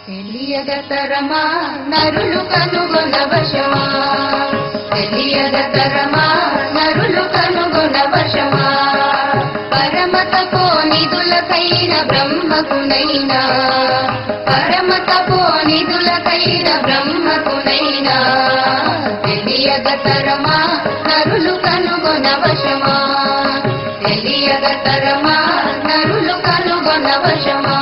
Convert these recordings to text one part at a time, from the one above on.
తెలియగతరమా నరులు కనుగొనవశమా తెలియగతరమా నరులు కనుగొనవశమా పరమత పోనిదులకైన బ్రహ్మకునైనా పరమత పోనిదులకైన బ్రహ్మకునైనా తెలియగతరమా నరులు కనుగొనవశమా తెలియగతరమా నరులు కనుగొనవశమా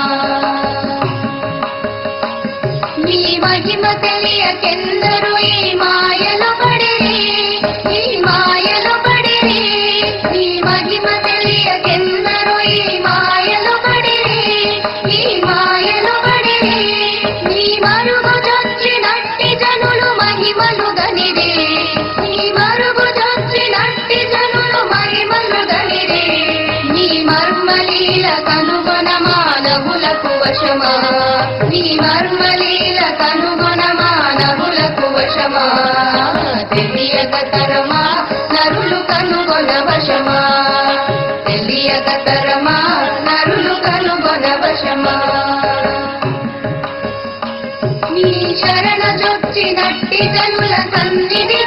నీ మహిమ తెలియకెందరు ఈ మాయలు పడిరి ఈ మాయలు పడిరి నీ మహిమ తెలియకెందరు ఈ మాయలు పడిరి ఈ మాయలు పడిరి నీ మరుగు చొచ్చినట్టి జనులు మహిమలు గనిరి నీ మరుగు చొచ్చినట్టి జనులు మహిమలు గనిరి నీ మర్మలీల కనుగొన మానవులకు వశమా నీ మర్మలీల కనుగొన మానవులకు వశమా తెలియక తరమా నరులు కనుగొన వశమా తెలియక తరమా నరులు కనుగొన వశమా నీ శరణ చొచ్చినట్టి జనుల సన్నిధి